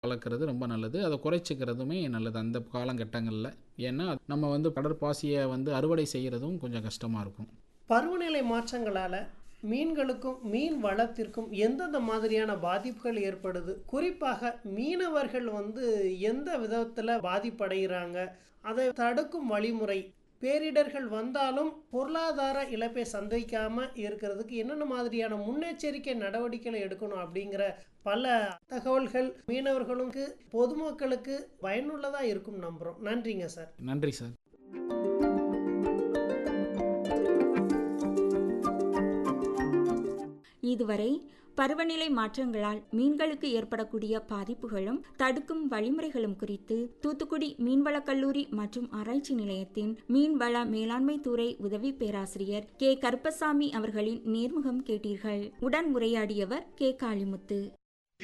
வளர்க்குறது ரொம்ப நல்லது அதை குறைச்சிக்கிறதுமே நல்லது அந்த காலகட்டங்களில் ஏன்னா நம்ம வந்து கடற்பாசியை வந்து அறுவடை செய்கிறதும் கொஞ்சம் கஷ்டமாக இருக்கும் பருவநிலை மாற்றங்களால் மீன்களுக்கும் மீன் வளத்திற்கும் எந்தெந்த மாதிரியான பாதிப்புகள் ஏற்படுது குறிப்பாக மீனவர்கள் வந்து எந்த விதத்தில் பாதிப்படைகிறாங்க அதை தடுக்கும் வழிமுறை பேரிடர்கள் வந்தாலும் பொருளாதார இழப்பை சந்திக்காம இருக்கிறதுக்கு என்னென்ன மாதிரியான முன்னெச்சரிக்கை நடவடிக்கைகளை எடுக்கணும் அப்படிங்கிற பல தகவல்கள் மீனவர்களுக்கு பொதுமக்களுக்கு பயனுள்ளதாக இருக்கும் நம்புகிறோம் நன்றிங்க சார் நன்றி சார் இதுவரை பருவநிலை மாற்றங்களால் மீன்களுக்கு ஏற்படக்கூடிய பாதிப்புகளும் தடுக்கும் வழிமுறைகளும் குறித்து தூத்துக்குடி மீன்வளக் கல்லூரி மற்றும் ஆராய்ச்சி நிலையத்தின் மீன்வள மேலாண்மை துறை உதவி பேராசிரியர் கே கருப்பசாமி அவர்களின் நேர்முகம் கேட்டீர்கள் உடன் உரையாடியவர் கே காளிமுத்து